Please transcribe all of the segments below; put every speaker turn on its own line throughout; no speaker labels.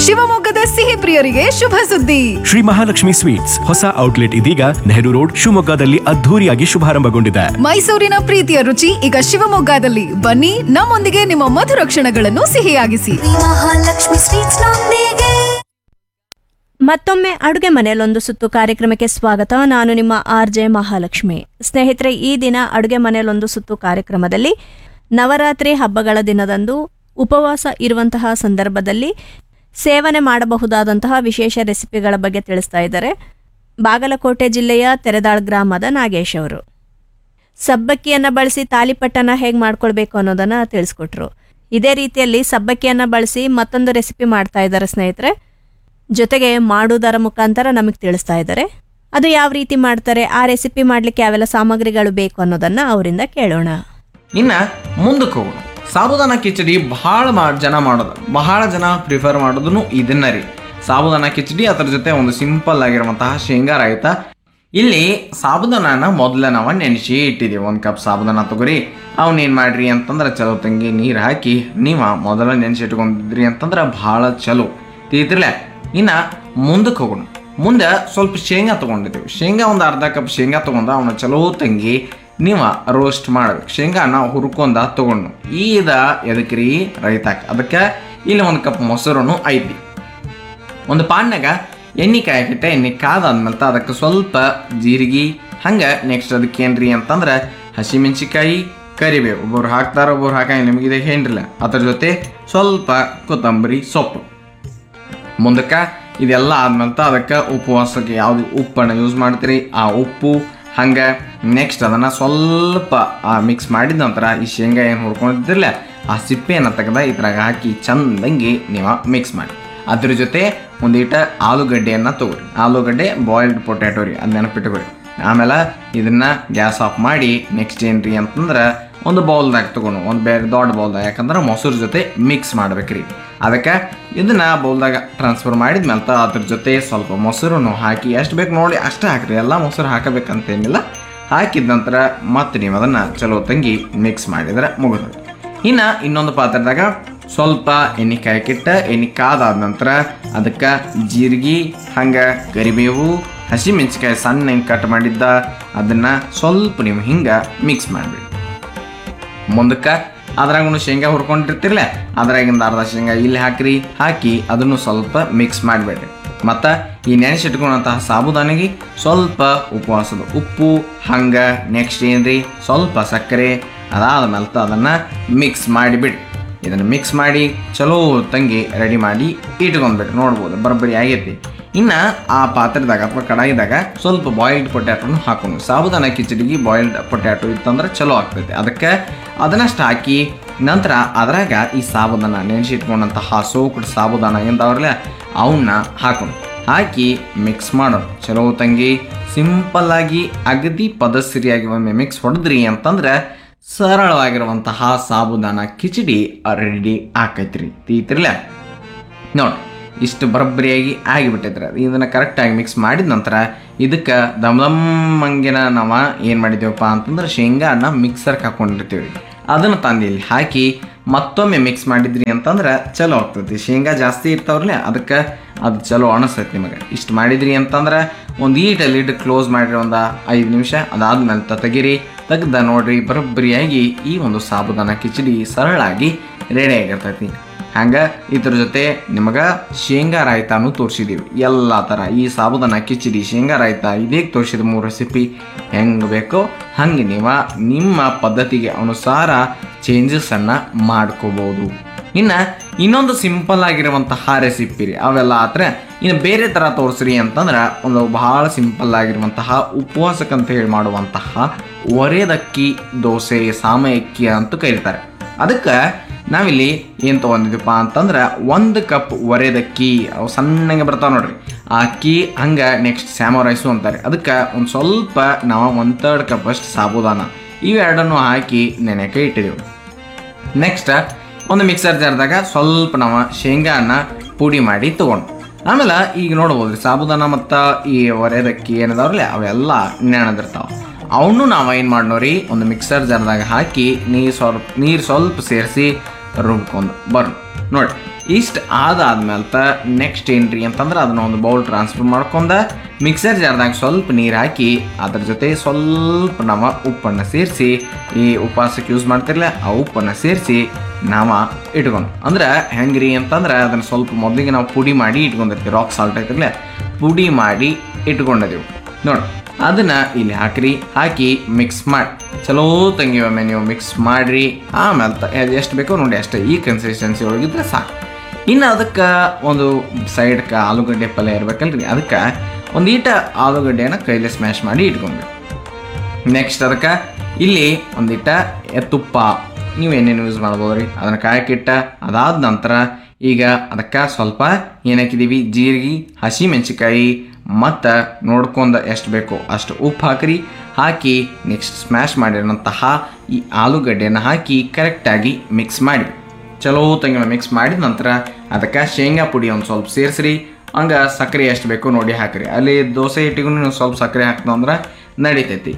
ಶಿವಮೊಗ್ಗದ ಸಿಹಿ ಪ್ರಿಯರಿಗೆ ಶುಭ ಸುದ್ದಿ
ಶ್ರೀ ಮಹಾಲಕ್ಷ್ಮಿ ಸ್ವೀಟ್ಸ್ ಹೊಸ ಔಟ್ಲೆಟ್ ಇದೀಗ ನೆಹರು ರೋಡ್ ಶಿವಮೊಗ್ಗದಲ್ಲಿ ಅದ್ಧೂರಿಯಾಗಿ ಶುಭಾರಂಭಗೊಂಡಿದೆ
ಮೈಸೂರಿನ ಪ್ರೀತಿಯ ರುಚಿ ಈಗ ಶಿವಮೊಗ್ಗದಲ್ಲಿ ಬನ್ನಿ ನಮ್ಮೊಂದಿಗೆ ನಿಮ್ಮ ಮಧುರ ಕ್ಷಣಗಳನ್ನು ಸಿಹಿಯಾಗಿಸಿ
ಮಹಾಲಕ್ಷ್ಮಿ ಸ್ವೀಟ್ಸ್ ನೊಂದಿಗೆ
ಮತ್ತೊಮ್ಮೆ ಅಡುಗೆ ಮನೆಯಲ್ಲೊಂದು ಸುತ್ತು ಕಾರ್ಯಕ್ರಮಕ್ಕೆ ಸ್ವಾಗತ ನಾನು ನಿಮ್ಮ ಆರ್ ಜೆ ಮಹಾಲಕ್ಷ್ಮಿ ಸ್ನೇಹಿತರೆ ಈ ದಿನ ಅಡುಗೆ ಮನೆಯಲ್ಲೊಂದು ಸುತ್ತು ಕಾರ್ಯಕ್ರಮದಲ್ಲಿ ನವರಾತ್ರಿ ಹಬ್ಬಗಳ ದಿನದಂದು ಉಪವಾಸ ಇರುವಂತಹ ಸಂದರ್ಭದಲ್ಲಿ ಸೇವನೆ ಮಾಡಬಹುದಾದಂತಹ ವಿಶೇಷ ರೆಸಿಪಿಗಳ ಬಗ್ಗೆ ತಿಳಿಸ್ತಾ ಇದ್ದಾರೆ ಬಾಗಲಕೋಟೆ ಜಿಲ್ಲೆಯ ತೆರೆದಾಳ್ ಗ್ರಾಮದ ನಾಗೇಶ್ ಅವರು ಸಬ್ಬಕ್ಕಿಯನ್ನು ಬಳಸಿ ತಾಲಿಪಟ್ಟನ ಹೇಗೆ ಮಾಡ್ಕೊಳ್ಬೇಕು ಅನ್ನೋದನ್ನ ತಿಳಿಸ್ಕೊಟ್ರು ಇದೇ ರೀತಿಯಲ್ಲಿ ಸಬ್ಬಕ್ಕಿಯನ್ನು ಬಳಸಿ ಮತ್ತೊಂದು ರೆಸಿಪಿ ಮಾಡ್ತಾ ಇದ್ದಾರೆ ಸ್ನೇಹಿತರೆ ಜೊತೆಗೆ ಮಾಡುವುದರ ಮುಖಾಂತರ ನಮಗೆ ತಿಳಿಸ್ತಾ ಇದ್ದಾರೆ ಅದು ಯಾವ ರೀತಿ ಮಾಡ್ತಾರೆ ಆ ರೆಸಿಪಿ ಮಾಡ್ಲಿಕ್ಕೆ ಯಾವೆಲ್ಲ ಸಾಮಗ್ರಿಗಳು ಬೇಕು ಅನ್ನೋದನ್ನ ಅವರಿಂದ ಕೇಳೋಣ
ಇನ್ನು ಮುಂದಕ್ಕೆ ಹೋಗೋಣ ಸಾಬುದಾನ ಕಿಚಡಿ ಬಹಳ ಮಾ ಜನ ಮಾಡೋದು ಬಹಳ ಜನ ಪ್ರಿಫರ್ ಮಾಡೋದನ್ನು ಇದನ್ನ ರೀ ಸಾಬುದಾನ ಕಿಚಡಿ ಅದ್ರ ಜೊತೆ ಒಂದು ಸಿಂಪಲ್ ಆಗಿರುವಂತಹ ಶೇಂಗಾ ರಾಯ್ತ ಇಲ್ಲಿ ಸಾಬುದಾನ ಮೊದಲೇ ನಾವು ನೆನೆಸಿ ಇಟ್ಟಿದ್ದೀವಿ ಒಂದು ಕಪ್ ಸಾಬುದಾನ ತಗೋರಿ ಅವನೇನು ಮಾಡ್ರಿ ಅಂತಂದ್ರೆ ಚಲೋ ತಂಗಿ ನೀರು ಹಾಕಿ ನೀವು ಮೊದಲ ನೆನೆಸಿ ಇಟ್ಕೊಂಡಿದ್ರಿ ಅಂತಂದ್ರೆ ಭಾಳ ಚಲೋ ತಿಳಿತಿರ್ಲೆ ಇನ್ನು ಮುಂದಕ್ಕೆ ಹೋಗೋಣ ಮುಂದೆ ಸ್ವಲ್ಪ ಶೇಂಗಾ ತೊಗೊಂಡಿದ್ದೀವಿ ಶೇಂಗಾ ಒಂದು ಅರ್ಧ ಕಪ್ ಶೇಂಗಾ ತೊಗೊಂಡು ಅವನ ಚಲೋ ತಂಗಿ ನೀವು ರೋಸ್ಟ್ ಮಾಡ್ಬೇಕು ಶೇಂಗಾನ ಹುರ್ಕೊಂಡ ತೊಗೊಂಡು ಈದ ಎದಕ್ಕೆ ರೀ ರೈತಾಕ ಅದಕ್ಕೆ ಇಲ್ಲಿ ಒಂದು ಕಪ್ ಮೊಸರನ್ನು ಐತಿ ಒಂದು ಪಾನ್ಯಾಗ ಎಣ್ಣೆ ಕಾಯಕ್ಕಿಟ್ಟೆ ಎಣ್ಣೆ ಕಾದಾದ್ಮೇಲೆ ಅದಕ್ಕೆ ಸ್ವಲ್ಪ ಜೀರಿಗೆ ಹಂಗೆ ನೆಕ್ಸ್ಟ್ ಅದಕ್ಕೆ ಏನ್ರಿ ಅಂತಂದ್ರೆ ಹಸಿಮೆಣಸಿಕಾಯಿ ಕರಿಬೇವು ಒಬ್ಬರು ಹಾಕ್ತಾರ ಒಬ್ಬರು ಹಾಕಂಗಿಲ್ಲ ನಿಮಗೆ ಇದು ಏನ್ರಿಲ್ಲ ಅದ್ರ ಜೊತೆ ಸ್ವಲ್ಪ ಕೊತ್ತಂಬರಿ ಸೊಪ್ಪು ಮುಂದಕ್ಕೆ ಇದೆಲ್ಲ ಆದ್ಮೇಲೆ ಅದಕ್ಕೆ ಉಪವಾಸಕ್ಕೆ ಯಾವುದು ಉಪ್ಪನ್ನು ಯೂಸ್ ಮಾಡ್ತೀರಿ ಆ ಉಪ್ಪು ಹಂಗೆ ನೆಕ್ಸ್ಟ್ ಅದನ್ನು ಸ್ವಲ್ಪ ಮಿಕ್ಸ್ ಮಾಡಿದ ನಂತರ ಈ ಶೇಂಗಾ ಏನು ಹುರ್ಕೊಂಡಿದ್ದಿರಲ್ಲ ಆ ಸಿಪ್ಪೆಯನ್ನು ತೆಗೆದ ಇದ್ರಾಗ ಹಾಕಿ ಚಂದಂಗಿ ನೀವು ಮಿಕ್ಸ್ ಮಾಡಿ ಅದ್ರ ಜೊತೆ ಒಂದೀಟ ಆಲೂಗಡ್ಡೆಯನ್ನು ತಗೋರಿ ಆಲೂಗಡ್ಡೆ ಬಾಯ್ಲ್ಡ್ ಪೊಟ್ಯಾಟೊ ರೀ ಅದು ನೆನಪಿಟ್ಕೊರಿ ಆಮೇಲೆ ಇದನ್ನ ಗ್ಯಾಸ್ ಆಫ್ ಮಾಡಿ ನೆಕ್ಸ್ಟ್ ಏನ್ರಿ ಅಂತಂದ್ರೆ ಒಂದು ಬೌಲ್ದಾಗ ತಗೊಂಡು ಒಂದು ಬೇರೆ ದೊಡ್ಡ ಬೌಲ್ದಾಗ ಯಾಕಂದ್ರೆ ಮೊಸರು ಜೊತೆ ಮಿಕ್ಸ್ ಮಾಡ್ಬೇಕ್ರಿ ಅದಕ್ಕೆ ಇದನ್ನ ಬೌಲ್ದಾಗ ಟ್ರಾನ್ಸ್ಫರ್ ಮಾಡಿದ್ಮೇಲೆ ಅದ್ರ ಜೊತೆ ಸ್ವಲ್ಪ ಮೊಸರನ್ನು ಹಾಕಿ ಎಷ್ಟು ಬೇಕು ನೋಡಿ ಅಷ್ಟೇ ಹಾಕ್ರಿ ಎಲ್ಲ ಮೊಸರು ಹಾಕಬೇಕಂತೇನಿಲ್ಲ ಹಾಕಿದ ನಂತರ ಮತ್ತೆ ನೀವು ಅದನ್ನು ಚಲೋ ತಂಗಿ ಮಿಕ್ಸ್ ಮಾಡಿದ್ರೆ ಮುಗಿದು ಇನ್ನು ಇನ್ನೊಂದು ಪಾತ್ರದಾಗ ಸ್ವಲ್ಪ ಎಣ್ಣೆ ಕಾಯಕ್ಕಿಟ್ಟ ಎಣ್ಣೆ ಕಾದಾದ ನಂತರ ಅದಕ್ಕೆ ಜೀರಿಗೆ ಹಂಗೆ ಕರಿಬೇವು ಹಸಿಮೆಣಸಿಕಾಯಿ ಸಣ್ಣ ಹಿಂಗೆ ಕಟ್ ಮಾಡಿದ್ದ ಅದನ್ನು ಸ್ವಲ್ಪ ನೀವು ಹಿಂಗೆ ಮಿಕ್ಸ್ ಮಾಡಿಬಿಡಿ ಮುಂದಕ್ಕೆ ಅದ್ರಾಗೂ ಶೇಂಗಾ ಹುರ್ಕೊಂಡಿರ್ತಿರ್ಲ ಅದ್ರಾಗಿಂದ ಅರ್ಧ ಶೇಂಗಾ ಇಲ್ಲಿ ಹಾಕ್ರಿ ಹಾಕಿ ಅದನ್ನು ಸ್ವಲ್ಪ ಮಿಕ್ಸ್ ಮಾಡಿಬೇಡ್ರಿ ಮತ್ತು ಈ ನೆನೆಸಿಟ್ಕೊಂಡಂತಹ ಸಾಬುದಾನಿಗೆ ಸ್ವಲ್ಪ ಉಪವಾಸದ ಉಪ್ಪು ಹಂಗೆ ನೆಕ್ಸ್ಟ್ ಏನ್ರಿ ಸ್ವಲ್ಪ ಸಕ್ಕರೆ ಅದಾದ್ಮೇಲೆ ಅದನ್ನು ಮಿಕ್ಸ್ ಮಾಡಿಬಿಡಿ ಇದನ್ನು ಮಿಕ್ಸ್ ಮಾಡಿ ಚಲೋ ತಂಗಿ ರೆಡಿ ಮಾಡಿ ಇಟ್ಕೊಂಡ್ಬಿಟ್ರಿ ನೋಡ್ಬೋದು ಬರೋಬ್ಬರಿ ಆಗೈತಿ ಇನ್ನು ಆ ಪಾತ್ರದಾಗ ಅಥವಾ ಕಡಾಯಿದಾಗ ಸ್ವಲ್ಪ ಬಾಯ್ಲ್ಡ್ ಪೊಟ್ಯಾಟೋನು ಹಾಕೊಂಡು ಸಾಬುದಾನ ಕಿಚಡಿಗೆ ಬಾಯ್ಲ್ಡ್ ಪೊಟ್ಯಾಟೊ ಇತ್ತಂದ್ರೆ ಚಲೋ ಆಗ್ತೈತೆ ಅದಕ್ಕೆ ಅದನ್ನಷ್ಟು ಹಾಕಿ ನಂತರ ಅದ್ರಾಗ ಈ ಸಾಬುದಾನ ನೆನೆಸಿಟ್ಕೊಂಡಂತಹ ಸೋಕುಡ್ ಸಾಬುದಾನ ಎಂದವ್ರಲ್ಲ ಅವನ್ನ ಹಾಕೊಂಡು ಹಾಕಿ ಮಿಕ್ಸ್ ಮಾಡೋಣ ಚಲೋ ತಂಗಿ ಸಿಂಪಲ್ಲಾಗಿ ಅಗದಿ ಪದಸಿರಿಯಾಗಿ ಒಮ್ಮೆ ಮಿಕ್ಸ್ ಹೊಡೆದ್ರಿ ಅಂತಂದ್ರೆ ಸರಳವಾಗಿರುವಂತಹ ಸಾಬುದಾನ ಕಿಚಡಿ ರೆಡಿ ಆಕೈತ್ರಿ ತೀತಿರ್ಲ ನೋಡಿ ಇಷ್ಟು ಬರೋಬ್ಬರಿಯಾಗಿ ಆಗಿಬಿಟ್ಟೈತ್ರಿ ಅದು ಇದನ್ನು ಕರೆಕ್ಟಾಗಿ ಮಿಕ್ಸ್ ಮಾಡಿದ ನಂತರ ಇದಕ್ಕೆ ದಮ್ ದಮ್ಮಂಗಿನ ನಾವು ಏನು ಮಾಡಿದ್ದೇವಪ್ಪ ಅಂತಂದ್ರೆ ಶೇಂಗಾನ ಮಿಕ್ಸರ್ಗೆ ಹಾಕೊಂಡಿರ್ತೀವಿ ಅದನ್ನು ತಂದು ಇಲ್ಲಿ ಹಾಕಿ ಮತ್ತೊಮ್ಮೆ ಮಿಕ್ಸ್ ಮಾಡಿದ್ರಿ ಅಂತಂದ್ರೆ ಚಲೋ ಆಗ್ತೈತಿ ಶೇಂಗಾ ಜಾಸ್ತಿ ಇರ್ತಾವ್ರಲ್ಲ ಅದಕ್ಕೆ ಅದು ಚಲೋ ಅನಿಸ್ತೈತಿ ನಿಮಗೆ ಇಷ್ಟು ಮಾಡಿದ್ರಿ ಅಂತಂದ್ರೆ ಒಂದು ಈಟ ಲಿಡ್ ಕ್ಲೋಸ್ ಮಾಡಿರಿ ಒಂದು ಐದು ನಿಮಿಷ ಅದಾದ್ಮೇಲೆ ತ- ತೆಗೀರಿ ತೆಗ್ದ ನೋಡ್ರಿ ಬರೋಬ್ಬರಿಯಾಗಿ ಈ ಒಂದು ಸಾಬುದಾನ ಕಿಚಡಿ ಸರಳಾಗಿ ರೆಡಿ ಆಗಿರ್ತೈತಿ ಹಂಗೆ ಇದ್ರ ಜೊತೆ ನಿಮಗೆ ಶೇಂಗಾ ರಾಯ್ತಾನು ತೋರಿಸಿದ್ದೀವಿ ಎಲ್ಲ ಥರ ಈ ಸಾಬುದಾನ ಕಿಚಡಿ ಶೇಂಗಾ ರಾಯ್ತ ಇದೀಗ ತೋರಿಸಿದ ಮೂರು ರೆಸಿಪಿ ಹೆಂಗೆ ಬೇಕೋ ಹಂಗೆ ನೀವು ನಿಮ್ಮ ಪದ್ಧತಿಗೆ ಅನುಸಾರ ಚೇಂಜಸನ್ನು ಮಾಡ್ಕೋಬೋದು ಇನ್ನು ಇನ್ನೊಂದು ಸಿಂಪಲ್ ಆಗಿರುವಂತಹ ರೆಸಿಪಿ ರೀ ಅವೆಲ್ಲ ಆದ್ರೆ ಇನ್ನು ಬೇರೆ ಥರ ತೋರಿಸ್ರಿ ಅಂತಂದ್ರೆ ಒಂದು ಬಹಳ ಸಿಂಪಲ್ ಆಗಿರುವಂತಹ ಉಪವಾಸಕ್ಕಂತ ಹೇಳಿ ಮಾಡುವಂತಹ ಒರೆದಕ್ಕಿ ದೋಸೆ ಸಾಮಯಕ್ಕಿ ಅಂತ ಕರೀತಾರೆ ಅದಕ್ಕೆ ನಾವಿಲ್ಲಿ ಏನು ತೊಗೊಂಡಿದ್ದೀವಪ್ಪ ಅಂತಂದ್ರೆ ಒಂದು ಕಪ್ ಒರೆದಕ್ಕಿ ಅವು ಸಣ್ಣಗೆ ಬರ್ತಾವೆ ನೋಡ್ರಿ ಆ ಅಕ್ಕಿ ಹಂಗೆ ನೆಕ್ಸ್ಟ್ ಸ್ಯಾಮೋ ರೈಸು ಅಂತಾರೆ ಅದಕ್ಕೆ ಒಂದು ಸ್ವಲ್ಪ ನಾವು ಒಂದು ತರ್ಡ್ ಕಪ್ ಅಷ್ಟು ಸಾಬುದಾನ ಇವೆರಡನ್ನು ಹಾಕಿ ನೆನೆಕೆ ಇಟ್ಟಿದ್ದೆವು ನೆಕ್ಸ್ಟ್ ಒಂದು ಮಿಕ್ಸರ್ ಜಾರ್ದಾಗ ಸ್ವಲ್ಪ ನಾವು ಶೇಂಗಾನ ಪುಡಿ ಮಾಡಿ ತೊಗೊಂಡು ಆಮೇಲೆ ಈಗ ನೋಡ್ಬೋದು ಸಾಬುದಾನ ಮತ್ತು ಈ ಒರೆದಕ್ಕಿ ಏನದಾವ್ರಲ್ಲ ಅವೆಲ್ಲ ನೆನೆದಿರ್ತಾವೆ ಅವನು ನಾವು ಏನು ಮಾಡೋರಿ ಒಂದು ಮಿಕ್ಸರ್ ಜಾರ್ದಾಗ ಹಾಕಿ ನೀರು ಸ್ವಲ್ಪ ನೀರು ಸ್ವಲ್ಪ ಸೇರಿಸಿ ರುಬ್ಕೊಂಡು ಬರೋಣ ನೋಡಿ ಇಷ್ಟು ಆದಾದ್ಮೇಲೆ ನೆಕ್ಸ್ಟ್ ಏನ್ರಿ ಅಂತಂದ್ರೆ ಅದನ್ನ ಒಂದು ಬೌಲ್ ಟ್ರಾನ್ಸ್ಫರ್ ಮಾಡ್ಕೊಂಡ ಮಿಕ್ಸರ್ ಜಾರ್ದಾಗ ಸ್ವಲ್ಪ ನೀರು ಹಾಕಿ ಅದ್ರ ಜೊತೆ ಸ್ವಲ್ಪ ನಾವು ಉಪ್ಪನ್ನು ಸೇರಿಸಿ ಈ ಉಪವಾಸಕ್ಕೆ ಯೂಸ್ ಮಾಡ್ತಿರಲ್ಲ ಆ ಉಪ್ಪನ್ನು ಸೇರಿಸಿ ನಾವು ಇಟ್ಕೊಂಡು ಅಂದ್ರೆ ಹೆಂಗ್ರಿ ಅಂತಂದ್ರೆ ಅದನ್ನು ಸ್ವಲ್ಪ ಮೊದಲಿಗೆ ನಾವು ಪುಡಿ ಮಾಡಿ ಇಟ್ಕೊಂಡಿರ್ತೀವಿ ರಾಕ್ ಸಾಲ್ಟ್ ಐತಿರಲ್ಲ ಪುಡಿ ಮಾಡಿ ಇಟ್ಕೊಂಡಿದ್ದೀವಿ ನೋಡಿ ಅದನ್ನ ಇಲ್ಲಿ ಹಾಕ್ರಿ ಹಾಕಿ ಮಿಕ್ಸ್ ಮಾಡಿ ಚಲೋ ತಂಗಿ ಒಮ್ಮೆ ನೀವು ಮಿಕ್ಸ್ ಮಾಡಿರಿ ಆಮೇಲೆ ಎಷ್ಟು ಬೇಕೋ ನೋಡಿ ಅಷ್ಟೇ ಈ ಕನ್ಸಿಸ್ಟೆನ್ಸಿ ಒಳಗಿದ್ರೆ ಸಾಕು ಇನ್ನು ಅದಕ್ಕೆ ಒಂದು ಸೈಡ್ಗೆ ಆಲೂಗಡ್ಡೆ ಪಲ್ಯ ಇರ್ಬೇಕಲ್ರಿ ಅದಕ್ಕೆ ಒಂದು ಈಟ ಆಲೂಗಡ್ಡೆನ ಕೈಲಿ ಸ್ಮ್ಯಾಶ್ ಮಾಡಿ ಇಟ್ಕೊಂಡ್ವಿ ನೆಕ್ಸ್ಟ್ ಅದಕ್ಕೆ ಇಲ್ಲಿ ಒಂದಿಟ್ಟ ಎ- ತುಪ್ಪ ನೀವು ಏನೇನು ಯೂಸ್ ಮಾಡ್ಬೋದು ರೀ ಅದನ್ನು ಕಾಯಕ್ಕಿಟ್ಟ ಅದಾದ ನಂತರ ಈಗ ಅದಕ್ಕೆ ಸ್ವಲ್ಪ ಏನು ಹಾಕಿದ್ದೀವಿ ಜೀರಿಗೆ ಹಸಿ ಮೆಣಸಿಕಾಯಿ ಮತ್ತು ನೋಡ್ಕೊಂಡು ಎಷ್ಟು ಬೇಕೋ ಅಷ್ಟು ಉಪ್ಪು ಹಾಕ್ರಿ ಹಾಕಿ ನೆಕ್ಸ್ಟ್ ಸ್ಮ್ಯಾಶ್ ಮಾಡಿರೋಂತಹ ಈ ಆಲೂಗಡ್ಡೆನ ಹಾಕಿ ಕರೆಕ್ಟಾಗಿ ಮಿಕ್ಸ್ ಮಾಡಿ ಚಲೋ ತಂಗಿನ ಮಿಕ್ಸ್ ಮಾಡಿದ ನಂತರ ಅದಕ್ಕೆ ಶೇಂಗಾ ಪುಡಿ ಒಂದು ಸ್ವಲ್ಪ ಸೇರಿಸ್ರಿ ಹಂಗೆ ಸಕ್ಕರೆ ಎಷ್ಟು ಬೇಕೋ ನೋಡಿ ಹಾಕ್ರಿ ಅಲ್ಲಿ ದೋಸೆ ಹಿಟ್ಟಿಗೂ ನೀವು ಸ್ವಲ್ಪ ಸಕ್ಕರೆ ಹಾಕ್ದು ಅಂದ್ರೆ ನಡಿತೈತಿ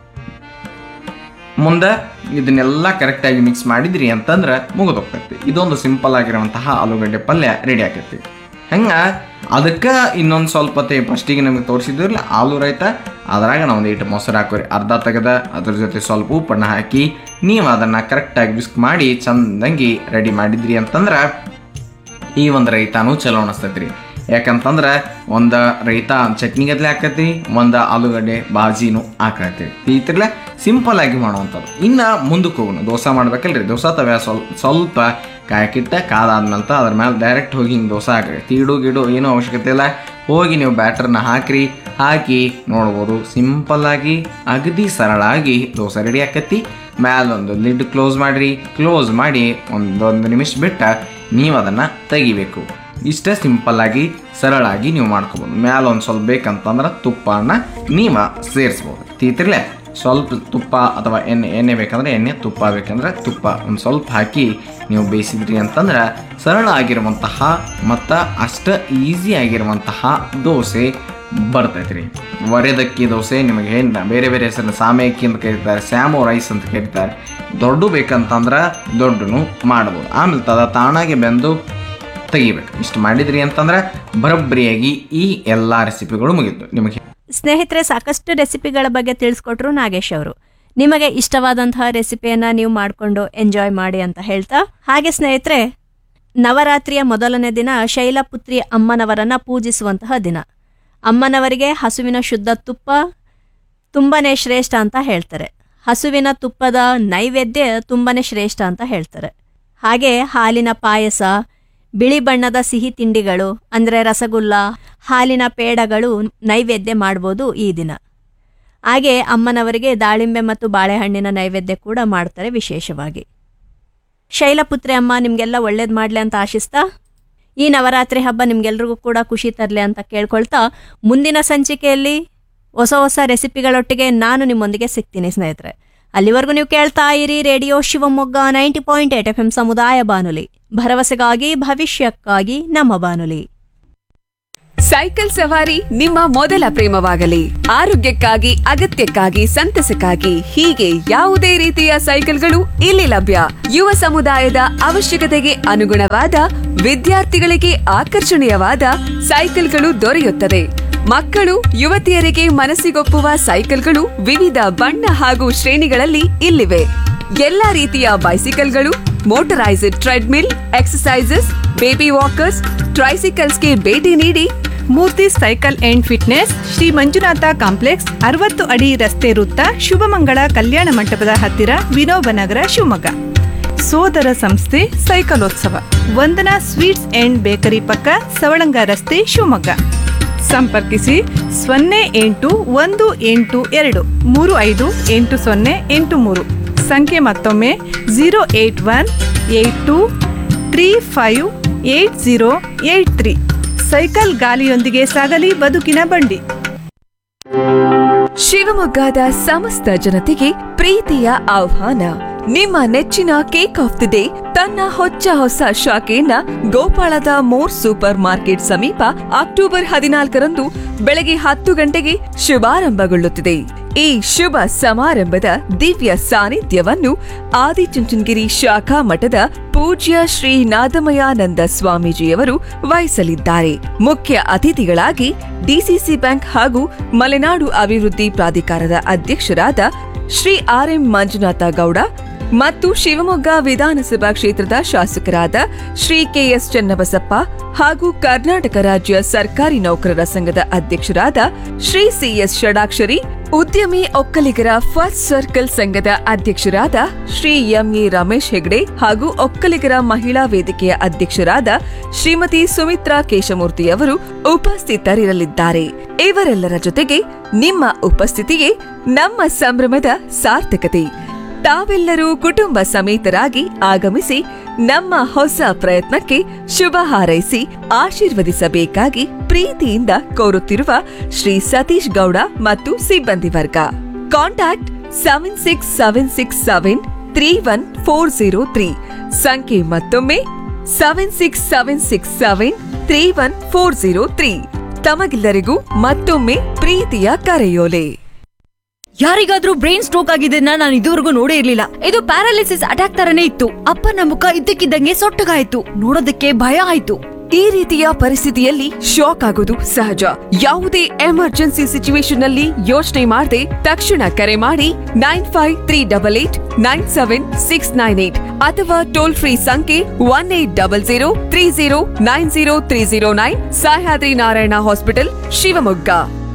ಮುಂದೆ ಇದನ್ನೆಲ್ಲ ಕರೆಕ್ಟಾಗಿ ಮಿಕ್ಸ್ ಮಾಡಿದ್ರಿ ಅಂತಂದ್ರೆ ಮುಗಿದೋಗ್ತೈತಿ ಇದೊಂದು ಸಿಂಪಲ್ ಆಗಿರುವಂತಹ ಆಲೂಗಡ್ಡೆ ಪಲ್ಯ ರೆಡಿ ಆಕೈತಿ ಹಂಗೆ ಅದಕ್ಕೆ ಇನ್ನೊಂದು ಸ್ವಲ್ಪ ಹೊತ್ತೆ ಫಸ್ಟಿಗೆ ನಮಗೆ ತೋರಿಸಿದ್ರಲ್ಲ ಆಲೂ ರೈತ ಅದ್ರಾಗ ನಾವು ಒಂದು ಇಟ್ಟು ಮೊಸರು ಹಾಕೋರಿ ಅರ್ಧ ತೆಗೆದ ಅದ್ರ ಜೊತೆ ಸ್ವಲ್ಪ ಉಪ್ಪನ್ನು ಹಾಕಿ ನೀವು ಅದನ್ನು ಕರೆಕ್ಟಾಗಿ ಬಿಸ್ಕ್ ಮಾಡಿ ಚಂದಂಗಿ ರೆಡಿ ಮಾಡಿದ್ರಿ ಅಂತಂದ್ರೆ ಈ ಒಂದು ರೈತಾನು ಚಲೋ ಅನಿಸ್ತೈತ್ರಿ ಯಾಕಂತಂದ್ರೆ ಒಂದು ರೈತ ಚಟ್ನಿ ಗದ್ಲೆ ಹಾಕತಿ ಒಂದು ಆಲೂಗಡ್ಡೆ ಬಾಜಿನೂ ಹಾಕತ್ತೀವಿ ಈ ಥರಲೆ ಸಿಂಪಲ್ ಆಗಿ ಮಾಡುವಂಥದ್ದು ಇನ್ನು ಮುಂದಕ್ಕೆ ಹೋಗೋಣ ದೋಸೆ ಮಾಡ್ಬೇಕಲ್ರಿ ದೋಸೆ ತವ್ಯ ಸ್ವಲ್ಪ ಸ್ವಲ್ಪ ಕಾಯಕ್ಕಿಟ್ಟ ಕಾದಾದ್ಮೇಲೆ ಅದ್ರ ಮೇಲೆ ಡೈರೆಕ್ಟ್ ಹೋಗಿ ಹಿಂಗೆ ದೋಸೆ ಹಾಕ್ರಿ ತೀಡು ಗಿಡು ಏನೂ ಅವಶ್ಯಕತೆ ಇಲ್ಲ ಹೋಗಿ ನೀವು ಬ್ಯಾಟ್ರನ್ನ ಹಾಕ್ರಿ ಹಾಕಿ ನೋಡ್ಬೋದು ಸಿಂಪಲ್ ಆಗಿ ಅಗದಿ ಸರಳಾಗಿ ದೋಸೆ ರೆಡಿ ಆಕತಿ ಮ್ಯಾಲೊಂದು ಲಿಡ್ ಕ್ಲೋಸ್ ಮಾಡಿರಿ ಕ್ಲೋಸ್ ಮಾಡಿ ಒಂದೊಂದು ನಿಮಿಷ ಬಿಟ್ಟ ನೀವು ಅದನ್ನು ತೆಗಿಬೇಕು ಇಷ್ಟೇ ಸಿಂಪಲ್ ಆಗಿ ಸರಳಾಗಿ ನೀವು ಮಾಡ್ಕೋಬೋದು ಮ್ಯಾಲ ಒಂದು ಸ್ವಲ್ಪ ಬೇಕಂತಂದ್ರೆ ತುಪ್ಪನ ನೀವು ಸೇರಿಸ್ಬೋದು ತೀತಿರ್ಲೆ ಸ್ವಲ್ಪ ತುಪ್ಪ ಅಥವಾ ಎಣ್ಣೆ ಎಣ್ಣೆ ಬೇಕಂದ್ರೆ ಎಣ್ಣೆ ತುಪ್ಪ ಬೇಕಂದ್ರೆ ತುಪ್ಪ ಒಂದು ಸ್ವಲ್ಪ ಹಾಕಿ ನೀವು ಬೇಯಿಸಿದ್ರಿ ಅಂತಂದ್ರೆ ಸರಳ ಆಗಿರುವಂತಹ ಮತ್ತು ಅಷ್ಟ ಈಸಿ ಆಗಿರುವಂತಹ ದೋಸೆ ಬರ್ತೈತೆ ರೀ ಒರೆದಕ್ಕಿ ದೋಸೆ ನಿಮಗೆ ಏನು ಬೇರೆ ಬೇರೆ ಹೆಸರು ಸಾಮೆ ಅಕ್ಕಿ ಅಂತ ಕರೀತಾರೆ ಸ್ಯಾಮೋ ರೈಸ್ ಅಂತ ಕರೀತಾರೆ ದೊಡ್ಡ ಬೇಕಂತಂದ್ರೆ ದೊಡ್ಡನು ಮಾಡ್ಬೋದು ಆಮೇಲೆ ತದ ತಾನಾಗೆ ಬೆಂದು ತೆಗಿಬೇಕು ಇಷ್ಟು ಮಾಡಿದ್ರಿ ಅಂತಂದ್ರೆ ಬರೋಬ್ಬರಿಯಾಗಿ ಈ ಎಲ್ಲ ರೆಸಿಪಿಗಳು ಮುಗೀತು ನಿಮಗೆ
ಸ್ನೇಹಿತರೆ ಸಾಕಷ್ಟು ರೆಸಿಪಿಗಳ ಬಗ್ಗೆ ತಿಳಿಸ್ಕೊಟ್ರು ನಾಗೇಶ್ ಅವರು ನಿಮಗೆ ಇಷ್ಟವಾದಂತಹ ರೆಸಿಪಿಯನ್ನ ನೀವು ಮಾಡಿಕೊಂಡು ಎಂಜಾಯ್ ಮಾಡಿ ಅಂತ ಹೇಳ್ತಾ ಹಾಗೆ ಸ್ನೇಹಿತರೆ ನವರಾತ್ರಿಯ ಮೊದಲನೇ ದಿನ ಶೈಲಪುತ್ರಿ ಅಮ್ಮನವರನ್ನ ಪೂಜಿಸುವಂತಹ ದಿನ ಅಮ್ಮನವರಿಗೆ ಹಸುವಿನ ಶುದ್ಧ ತುಪ್ಪ ತುಂಬಾನೇ ಶ್ರೇಷ್ಠ ಅಂತ ಹೇಳ್ತಾರೆ ಹಸುವಿನ ತುಪ್ಪದ ನೈವೇದ್ಯ ತುಂಬಾನೇ ಶ್ರೇಷ್ಠ ಅಂತ ಹೇಳ್ತಾರೆ ಹಾಗೆ ಹಾಲಿನ ಪಾಯಸ ಬಿಳಿ ಬಣ್ಣದ ಸಿಹಿ ತಿಂಡಿಗಳು ಅಂದರೆ ರಸಗುಲ್ಲ ಹಾಲಿನ ಪೇಡಗಳು ನೈವೇದ್ಯ ಮಾಡ್ಬೋದು ಈ ದಿನ ಹಾಗೆ ಅಮ್ಮನವರಿಗೆ ದಾಳಿಂಬೆ ಮತ್ತು ಬಾಳೆಹಣ್ಣಿನ ನೈವೇದ್ಯ ಕೂಡ ಮಾಡ್ತಾರೆ ವಿಶೇಷವಾಗಿ ಶೈಲಪುತ್ರಿ ಅಮ್ಮ ನಿಮಗೆಲ್ಲ ಒಳ್ಳೇದು ಮಾಡಲಿ ಅಂತ ಆಶಿಸ್ತಾ ಈ ನವರಾತ್ರಿ ಹಬ್ಬ ನಿಮ್ಗೆಲ್ರಿಗೂ ಕೂಡ ಖುಷಿ ತರಲಿ ಅಂತ ಕೇಳ್ಕೊಳ್ತಾ ಮುಂದಿನ ಸಂಚಿಕೆಯಲ್ಲಿ ಹೊಸ ಹೊಸ ರೆಸಿಪಿಗಳೊಟ್ಟಿಗೆ ನಾನು ನಿಮ್ಮೊಂದಿಗೆ ಸಿಗ್ತೀನಿ ಸ್ನೇಹಿತರೆ ಅಲ್ಲಿವರೆಗೂ ನೀವು ಕೇಳ್ತಾ ಇರಿ radio Shivamogga ninety point eight F M ಸಮುದಾಯ ಬಾನುಲಿ ಭರವಸೆಗಾಗಿ ಭವಿಷ್ಯಕ್ಕಾಗಿ ನಮ್ಮ ಬಾನುಲಿ
ಸೈಕಲ್ ಸವಾರಿ ನಿಮ್ಮ ಮೊದಲ ಪ್ರೇಮವಾಗಲಿ ಆರೋಗ್ಯಕ್ಕಾಗಿ ಅಗತ್ಯಕ್ಕಾಗಿ ಸಂತಸಕ್ಕಾಗಿ ಹೀಗೆ ಯಾವುದೇ ರೀತಿಯ ಸೈಕಲ್ಗಳು ಇಲ್ಲಿ ಲಭ್ಯ ಯುವ ಸಮುದಾಯದ ಅವಶ್ಯಕತೆಗೆ ಅನುಗುಣವಾದ ವಿದ್ಯಾರ್ಥಿಗಳಿಗೆ ಆಕರ್ಷಣೀಯವಾದ ಸೈಕಲ್ಗಳು ದೊರೆಯುತ್ತದೆ ಮಕ್ಕಳು ಯುವತಿಯರಿಗೆ ಮನಸ್ಸಿಗೊಪ್ಪುವ ಸೈಕಲ್ಗಳು ವಿವಿಧ ಬಣ್ಣ ಹಾಗೂ ಶ್ರೇಣಿಗಳಲ್ಲಿ ಇಲ್ಲಿವೆ ಎಲ್ಲಾ ರೀತಿಯ ಬೈಸಿಕಲ್ಗಳು motorised treadmill exercises baby walkers ಟ್ರೈಸಿಕಲ್ಸ್ಗೆ ಭೇಟಿ ನೀಡಿ
Murthy cycle and fitness Shri Manjunatha complex ಅರವತ್ತು ಅಡಿ ರಸ್ತೆ ವೃತ್ತ ಶುಭಮಂಗಳ ಕಲ್ಯಾಣ ಮಂಟಪದ ಹತ್ತಿರ ವಿನೋಬನಗರ ಶಿವಮೊಗ್ಗ ಸೋದರ ಸಂಸ್ಥೆ ಸೈಕಲೋತ್ಸವ ವಂದನಾ ಸ್ವೀಟ್ಸ್ ಅಂಡ್ ಬೇಕರಿ ಪಕ್ಕ ಸವಳಂಗ ರಸ್ತೆ ಶಿವಮೊಗ್ಗ ಸಂಪರ್ಕಿಸಿ ಸೊನ್ನೆ ಎಂಟು ಒಂದು ಎಂಟು ಎರಡು ಮೂರು ಐದು ಎಂಟು ಸೊನ್ನೆ ಎಂಟು ಮೂರು ಸಂಖ್ಯೆ ಮತ್ತೊಮ್ಮೆ zero eight one eight two three five eight zero eight three cycle ಗಾಲಿಯೊಂದಿಗೆ ಸಾಗಲಿ ಬದುಕಿನ ಬಂಡಿ
ಶಿವಮೊಗ್ಗದ ಸಮಸ್ತ ಜನತೆಗೆ ಪ್ರೀತಿಯ ಆಹ್ವಾನ ನಿಮ್ಮ ನೆಚ್ಚಿನ ಕೇಕ್ ಆಫ್ ದಿ ಡೇ ತನ್ನ ಹೊಚ್ಚ ಹೊಸ ಶಾಖೆಯನ್ನ ಗೋಪಾಳದ ಮೋರ್ ಸೂಪರ್ ಮಾರ್ಕೆಟ್ ಸಮೀಪ ಅಕ್ಟೋಬರ್ ಹದಿನಾಲ್ಕರಂದು ಬೆಳಗ್ಗೆ ಹತ್ತು ಗಂಟೆಗೆ ಶುಭಾರಂಭಗೊಳ್ಳುತ್ತಿದೆ ಈ ಶುಭ ಸಮಾರಂಭದ ದಿವ್ಯ ಸಾನ್ನಿಧ್ಯವನ್ನು ಆದಿಚುಂಚನಗಿರಿ ಶಾಖಾ ಮಠದ ಪೂಜ್ಯ ಶ್ರೀ ನಾದಮಯಾನಂದ ಸ್ವಾಮೀಜಿಯವರು ವಹಿಸಲಿದ್ದಾರೆ ಮುಖ್ಯ ಅತಿಥಿಗಳಾಗಿ ಡಿಸಿಸಿ ಬ್ಯಾಂಕ್ ಹಾಗೂ ಮಲೆನಾಡು ಅಭಿವೃದ್ಧಿ ಪ್ರಾಧಿಕಾರದ ಅಧ್ಯಕ್ಷರಾದ ಶ್ರೀ ಆರ್ ಎಂ ಮಂಜುನಾಥ ಗೌಡ ಮತ್ತು ಶಿವಮೊಗ್ಗ ವಿಧಾನಸಭಾ ಕ್ಷೇತ್ರದ ಶಾಸಕರಾದ ಶ್ರೀ ಕೆಎಸ್ ಚನ್ನಬಸಪ್ಪ ಹಾಗೂ ಕರ್ನಾಟಕ ರಾಜ್ಯ ಸರ್ಕಾರಿ ನೌಕರರ ಸಂಘದ ಅಧ್ಯಕ್ಷರಾದ ಶ್ರೀ ಸಿಎಸ್ ಷಡಾಕ್ಷರಿ ಉದ್ಯಮಿ ಒಕ್ಕಲಿಗರ ಫಸ್ಟ್ ಸರ್ಕಲ್ ಸಂಘದ ಅಧ್ಯಕ್ಷರಾದ ಶ್ರೀ ಎಂಎ ರಮೇಶ್ ಹೆಗ್ಡೆ ಹಾಗೂ ಒಕ್ಕಲಿಗರ ಮಹಿಳಾ ವೇದಿಕೆಯ ಅಧ್ಯಕ್ಷರಾದ ಶ್ರೀಮತಿ ಸುಮಿತ್ರಾ ಕೇಶಮೂರ್ತಿಯವರು ಉಪಸ್ಥಿತರಿರಲಿದ್ದಾರೆ ಇವರೆಲ್ಲರ ಜೊತೆಗೆ ನಿಮ್ಮ ಉಪಸ್ಥಿತಿಯೇ ನಮ್ಮ ಸಂಭ್ರಮದ ಸಾರ್ಥಕತೆ ತಾವೆಲ್ಲರೂ ಕುಟುಂಬ ಸಮೇತರಾಗಿ ಆಗಮಿಸಿ ನಮ್ಮ ಹೊಸ ಪ್ರಯತ್ನಕ್ಕೆ ಶುಭ ಹಾರೈಸಿ ಆಶೀರ್ವದಿಸಬೇಕಾಗಿ ಪ್ರೀತಿಯಿಂದ ಕೋರುತ್ತಿರುವ ಶ್ರೀ ಸತೀಶ್ ಗೌಡ ಮತ್ತು ಸಿಬ್ಬಂದಿ ವರ್ಗ contact seven six seven six seven three one four zero three ಸಂಖ್ಯೆ ಮತ್ತೊಮ್ಮೆ seven six seven six seven three one four zero three ತಮಗೆಲ್ಲರಿಗೂ ಮತ್ತೊಮ್ಮೆ ಪ್ರೀತಿಯ ಕರೆಯೋಲೆ
ಯಾರಿಗಾದ್ರೂ ಬ್ರೈನ್ ಸ್ಟ್ರೋಕ್ ಆಗಿದ್ದನ್ನ ನಾನು ಇದುವರೆಗೂ ನೋಡೇ ಇರ್ಲಿಲ್ಲ ಇದು ಪ್ಯಾರಾಲಿಸಿಸ್ ಅಟ್ಯಾಕ್ ತರನೇ ಇತ್ತು ಅಪ್ಪನ ಮುಖ ಇದ್ದಕ್ಕಿದ್ದಂಗೆ ಸೊಟ್ಟಗಾಯ್ತು ನೋಡೋದಕ್ಕೆ ಭಯ ಆಯ್ತು
ಈ ರೀತಿಯ ಪರಿಸ್ಥಿತಿಯಲ್ಲಿ ಶಾಕ್ ಆಗೋದು ಸಹಜ ಯಾವುದೇ ಎಮರ್ಜೆನ್ಸಿ ಸಿಚುವೇಶನ್ ನಲ್ಲಿ ಯೋಚನೆ ಮಾಡದೆ ತಕ್ಷಣ ಕರೆ ಮಾಡಿ nine five three double eight nine seven six nine eight ಅಥವಾ ಟೋಲ್ ಫ್ರೀ ಸಂಖ್ಯೆ one eight double zero three zero nine zero three zero nine Sahyadri Narayana hospital Shivamogga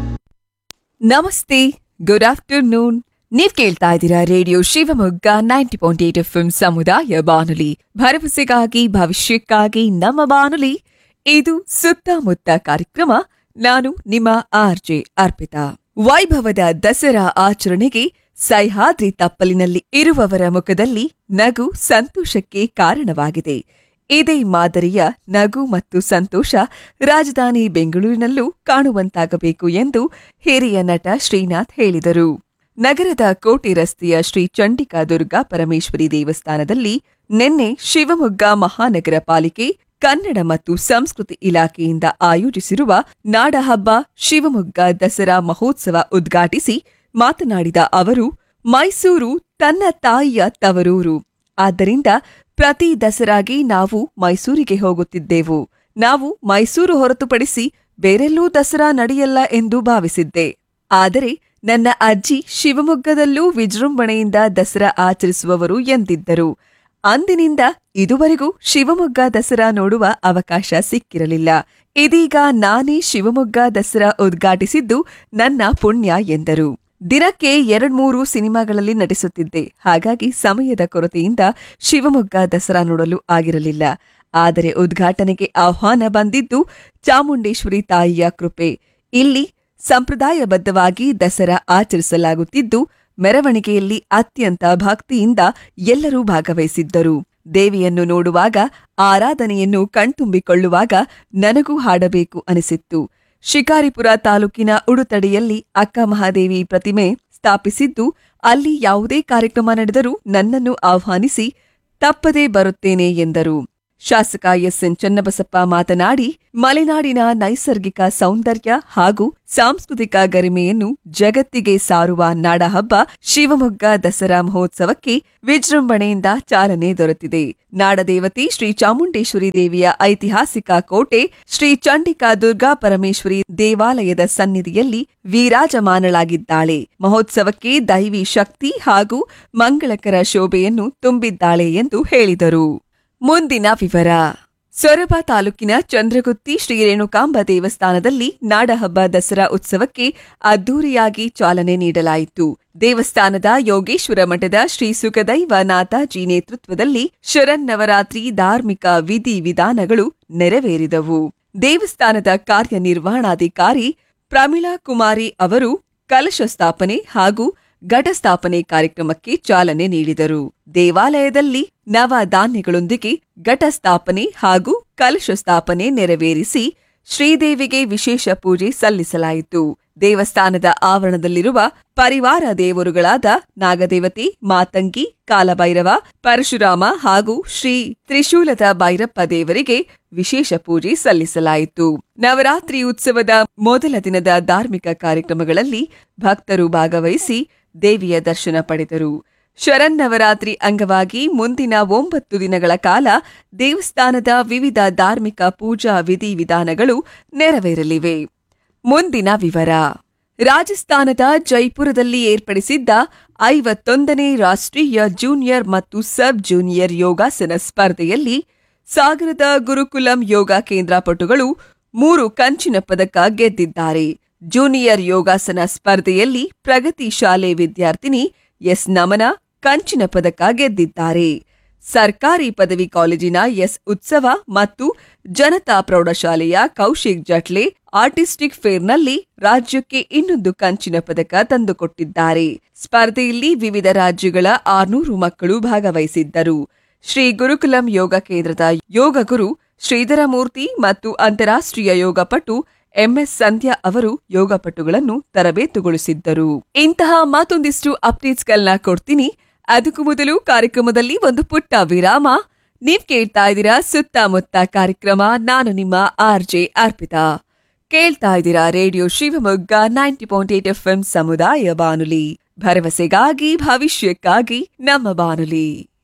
ನಮಸ್ತೆ ಗುಡ್ ಆಫ್ಟರ್ನೂನ್ ನೀವ್ ಕೇಳ್ತಾ ಇದ್ದೀರಾ radio Shivamogga ninety point eight F ಸಮುದಾಯ ಬಾನುಲಿ ಭರವಸೆಗಾಗಿ ಭವಿಷ್ಯಕ್ಕಾಗಿ ನಮ್ಮ ಬಾನುಲಿ ಇದು ಸುತ್ತಮುತ್ತ ಕಾರ್ಯಕ್ರಮ ನಾನು ನಿಮ್ಮ ಆರ್ಜೆ ಅರ್ಪಿತಾ ವೈಭವದ ದಸರಾ ಆಚರಣೆಗೆ ಸಹ್ಯಾದ್ರಿ ತಪ್ಪಲಿನಲ್ಲಿ ಇರುವವರ ಮುಖದಲ್ಲಿ ನಗು ಸಂತೋಷಕ್ಕೆ ಕಾರಣವಾಗಿದೆ ಇದೇ ಮಾದರಿಯ ನಗು ಮತ್ತು ಸಂತೋಷ ರಾಜಧಾನಿ ಬೆಂಗಳೂರಿನಲ್ಲೂ ಕಾಣುವಂತಾಗಬೇಕು ಎಂದು ಹಿರಿಯ ನಟ ಶ್ರೀನಾಥ್ ಹೇಳಿದರು ನಗರದ ಕೋಟೆ ರಸ್ತೆಯ ಶ್ರೀ ಚಂಡಿಕಾ ದುರ್ಗಾ ಪರಮೇಶ್ವರಿ ದೇವಸ್ಥಾನದಲ್ಲಿ ನಿನ್ನೆ ಶಿವಮೊಗ್ಗ ಮಹಾನಗರ ಪಾಲಿಕೆ ಕನ್ನಡ ಮತ್ತು ಸಂಸ್ಕೃತಿ ಇಲಾಖೆಯಿಂದ ಆಯೋಜಿಸಿರುವ ನಾಡಹಬ್ಬ ಶಿವಮೊಗ್ಗ ದಸರಾ ಮಹೋತ್ಸವ ಉದ್ಘಾಟಿಸಿ ಮಾತನಾಡಿದ ಅವರು ಮೈಸೂರು ತನ್ನ ತಾಯಿಯ ತವರೂರು ಆದ್ದರಿಂದ ಪ್ರತಿ ದಸರಾಗೆ ನಾವು ಮೈಸೂರಿಗೆ ಹೋಗುತ್ತಿದ್ದೆವು ನಾವು ಮೈಸೂರು ಹೊರತುಪಡಿಸಿ ಬೇರೆಲ್ಲೂ ದಸರಾ ನಡೆಯಲ್ಲ ಎಂದು ಭಾವಿಸಿದ್ದೆ ಆದರೆ ನನ್ನ ಅಜ್ಜಿ ಶಿವಮೊಗ್ಗದಲ್ಲೂ ವಿಜೃಂಭಣೆಯಿಂದ ದಸರಾ ಆಚರಿಸುವವರು ಎಂದಿದ್ದರು ಅಂದಿನಿಂದ ಇದುವರೆಗೂ ಶಿವಮೊಗ್ಗ ದಸರಾ ನೋಡುವ ಅವಕಾಶ ಸಿಕ್ಕಿರಲಿಲ್ಲ ಇದೀಗ ನಾನೇ ಶಿವಮೊಗ್ಗ ದಸರಾ ಉದ್ಘಾಟಿಸಿದ್ದು ನನ್ನ ಪುಣ್ಯ ಎಂದರು ದಿನಕ್ಕೆ ಎರಡ್ಮೂರು ಸಿನಿಮಾಗಳಲ್ಲಿ ನಟಿಸುತ್ತಿದ್ದೆ ಹಾಗಾಗಿ ಸಮಯದ ಕೊರತೆಯಿಂದ ಶಿವಮೊಗ್ಗ ದಸರಾ ನೋಡಲು ಆಗಿರಲಿಲ್ಲ ಆದರೆ ಉದ್ಘಾಟನೆಗೆ ಆಹ್ವಾನ ಬಂದಿದ್ದು ಚಾಮುಂಡೇಶ್ವರಿ ತಾಯಿಯ ಕೃಪೆ ಇಲ್ಲಿ ಸಂಪ್ರದಾಯಬದ್ಧವಾಗಿ ದಸರಾ ಆಚರಿಸಲಾಗುತ್ತಿದ್ದು ಮೆರವಣಿಗೆಯಲ್ಲಿ ಅತ್ಯಂತ ಭಕ್ತಿಯಿಂದ ಎಲ್ಲರೂ ಭಾಗವಹಿಸಿದ್ದರು ದೇವಿಯನ್ನು ನೋಡುವಾಗ ಆರಾಧನೆಯನ್ನು ಕಣ್ತುಂಬಿಕೊಳ್ಳುವಾಗ ನನಗೂ ಹಾಡಬೇಕು ಅನಿಸಿತ್ತು ಶಿಕಾರಿಪುರ ತಾಲೂಕಿನ ಉಡುತಡಿಯಲ್ಲಿ ಅಕ್ಕ ಮಹಾದೇವಿ ಪ್ರತಿಮೆ ಸ್ಥಾಪಿಸಿದ್ದು ಅಲ್ಲಿ ಯಾವುದೇ ಕಾರ್ಯಕ್ರಮ ನಡೆದರೂ ನನ್ನನ್ನು ಆಹ್ವಾನಿಸಿ ತಪ್ಪದೇ ಬರುತ್ತೇನೆ ಎಂದರು ಶಾಸಕ ಎಸ್ಎನ್ ಚನ್ನಬಸಪ್ಪ ಮಾತನಾಡಿ ಮಲೆನಾಡಿನ ನೈಸರ್ಗಿಕ ಸೌಂದರ್ಯ ಹಾಗೂ ಸಾಂಸ್ಕೃತಿಕ ಗರಿಮೆಯನ್ನು ಜಗತ್ತಿಗೆ ಸಾರುವ ನಾಡಹಬ್ಬ ಶಿವಮೊಗ್ಗ ದಸರಾ ಮಹೋತ್ಸವಕ್ಕೆ ವಿಜೃಂಭಣೆಯಿಂದ ಚಾಲನೆ ದೊರೆತಿದೆ ನಾಡದೇವತೆ ಶ್ರೀ ಚಾಮುಂಡೇಶ್ವರಿ ದೇವಿಯ ಐತಿಹಾಸಿಕ ಕೋಟೆ ಶ್ರೀ ಚಂಡಿಕಾ ದುರ್ಗಾ ಪರಮೇಶ್ವರಿ ದೇವಾಲಯದ ಸನ್ನಿಧಿಯಲ್ಲಿ ವಿರಾಜಮಾನಳಾಗಿದ್ದಾಳೆ ಮಹೋತ್ಸವಕ್ಕೆ ದೈವಿ ಶಕ್ತಿ ಹಾಗೂ ಮಂಗಳಕರ ಶೋಭೆಯನ್ನು ತುಂಬಿದ್ದಾಳೆ ಎಂದು ಹೇಳಿದರು ಮುಂದಿನ ವಿವರ ಸೊರಬ ತಾಲೂಕಿನ ಚಂದ್ರಗುತ್ತಿ ಶ್ರೀ ರೇಣುಕಾಂಬ ದೇವಸ್ಥಾನದಲ್ಲಿ ನಾಡಹಬ್ಬ ದಸರಾ ಉತ್ಸವಕ್ಕೆ ಅದ್ದೂರಿಯಾಗಿ ಚಾಲನೆ ನೀಡಲಾಯಿತು ದೇವಸ್ಥಾನದ ಯೋಗೇಶ್ವರ ಮಠದ ಶ್ರೀ ಸುಖದೈವ ನಾಥಾಜಿ ನೇತೃತ್ವದಲ್ಲಿ ಶರನ್ನವರಾತ್ರಿ ಧಾರ್ಮಿಕ ವಿಧಿ ವಿಧಾನಗಳು ನೆರವೇರಿದವು ದೇವಸ್ಥಾನದ ಕಾರ್ಯನಿರ್ವಹಣಾಧಿಕಾರಿ ಪ್ರಮಿಳಾ ಕುಮಾರಿ ಅವರು ಕಲಶ ಸ್ಥಾಪನೆ ಹಾಗೂ ಘಟಸ್ಥಾಪನೆ ಕಾರ್ಯಕ್ರಮಕ್ಕೆ ಚಾಲನೆ ನೀಡಿದರು ದೇವಾಲಯದಲ್ಲಿ ನವ ಧಾನ್ಯಗಳೊಂದಿಗೆ ಘಟಸ್ಥಾಪನೆ ಹಾಗೂ ಕಲಶ ಸ್ಥಾಪನೆ ನೆರವೇರಿಸಿ ಶ್ರೀದೇವಿಗೆ ವಿಶೇಷ ಪೂಜೆ ಸಲ್ಲಿಸಲಾಯಿತು ದೇವಸ್ಥಾನದ ಆವರಣದಲ್ಲಿರುವ ಪರಿವಾರ ದೇವರುಗಳಾದ ನಾಗದೇವತೆ ಮಾತಂಗಿ ಕಾಲಭೈರವ ಪರಶುರಾಮ ಹಾಗೂ ಶ್ರೀ ತ್ರಿಶೂಲದ ಭೈರಪ್ಪ ದೇವರಿಗೆ ವಿಶೇಷ ಪೂಜೆ ಸಲ್ಲಿಸಲಾಯಿತು ನವರಾತ್ರಿ ಉತ್ಸವದ ಮೊದಲ ದಿನದ ಧಾರ್ಮಿಕ ಕಾರ್ಯಕ್ರಮಗಳಲ್ಲಿ ಭಕ್ತರು ಭಾಗವಹಿಸಿ ದೇವಿಯ ದರ್ಶನ ಪಡೆದರು ಶರನ್ನವರಾತ್ರಿ ಅಂಗವಾಗಿ ಮುಂದಿನ ಒಂಬತ್ತು ದಿನಗಳ ಕಾಲ ದೇವಸ್ಥಾನದ ವಿವಿಧ ಧಾರ್ಮಿಕ ಪೂಜಾ ವಿಧಿವಿಧಾನಗಳು ನೆರವೇರಲಿವೆ ಮುಂದಿನ ವಿವರ ರಾಜಸ್ಥಾನದ ಜೈಪುರದಲ್ಲಿ ಏರ್ಪಡಿಸಿದ್ದ ಐವತ್ತೊಂದನೇ ರಾಷ್ಟ್ರೀಯ ಜೂನಿಯರ್ ಮತ್ತು ಸಬ್ ಜೂನಿಯರ್ ಯೋಗಾಸನ ಸ್ಪರ್ಧೆಯಲ್ಲಿ ಸಾಗರದ ಗುರುಕುಲಂ ಯೋಗ ಕೇಂದ್ರ ಪಟುಗಳು ಮೂರು ಕಂಚಿನ ಪದಕ ಗೆದ್ದಿದ್ದಾರೆ ಜೂನಿಯರ್ ಯೋಗಾಸನ ಸ್ಪರ್ಧೆಯಲ್ಲಿ ಪ್ರಗತಿ ಶಾಲೆ ವಿದ್ಯಾರ್ಥಿನಿ ಎಸ್ ನಮನ ಕಂಚಿನ ಪದಕ ಗೆದ್ದಿದ್ದಾರೆ ಸರ್ಕಾರಿ ಪದವಿ ಕಾಲೇಜಿನ ಎಸ್ ಉತ್ಸವ ಮತ್ತು ಜನತಾ ಪ್ರೌಢಶಾಲೆಯ ಕೌಶಿಕ್ ಜಟ್ಲೆ ಆರ್ಟಿಸ್ಟಿಕ್ ಫೇರ್ನಲ್ಲಿ ರಾಜ್ಯಕ್ಕೆ ಇನ್ನೊಂದು ಕಂಚಿನ ಪದಕ ತಂದುಕೊಟ್ಟಿದ್ದಾರೆ ಸ್ಪರ್ಧೆಯಲ್ಲಿ ವಿವಿಧ ರಾಜ್ಯಗಳ ಆರ್ನೂರು ಮಕ್ಕಳು ಭಾಗವಹಿಸಿದ್ದರು ಶ್ರೀ ಗುರುಕುಲಂ ಯೋಗ ಕೇಂದ್ರದ ಯೋಗ ಗುರು ಶ್ರೀಧರಮೂರ್ತಿ ಮತ್ತು ಅಂತಾರಾಷ್ಟ್ರೀಯ ಯೋಗಪಟು ಎಂಎಸ್ ಸಂಧ್ಯಾ ಅವರು ಯೋಗಪಟುಗಳನ್ನು ತರಬೇತುಗೊಳಿಸಿದ್ದರು ಇಂತಹ ಮತ್ತೊಂದಿಷ್ಟು ಅಪ್ಡೇಟ್ಸ್ಗಳನ್ನ ಕೊಡ್ತೀನಿ ಅದಕ್ಕೂ ಮೊದಲು ಕಾರ್ಯಕ್ರಮದಲ್ಲಿ ಒಂದು ಪುಟ್ಟ ವಿರಾಮ ನೀವ್ ಕೇಳ್ತಾ ಇದ್ದೀರಾ ಸುತ್ತಮುತ್ತ ಕಾರ್ಯಕ್ರಮ ನಾನು ನಿಮ್ಮ ಆರ್ ಜೆ ಅರ್ಪಿತಾ ಕೇಳ್ತಾ ಇದ್ದೀರಾ radio Shivamogga ninety point eight F ಸಮುದಾಯ ಬಾನುಲಿ ಭರವಸೆಗಾಗಿ ಭವಿಷ್ಯಕ್ಕಾಗಿ ನಮ್ಮ ಬಾನುಲಿ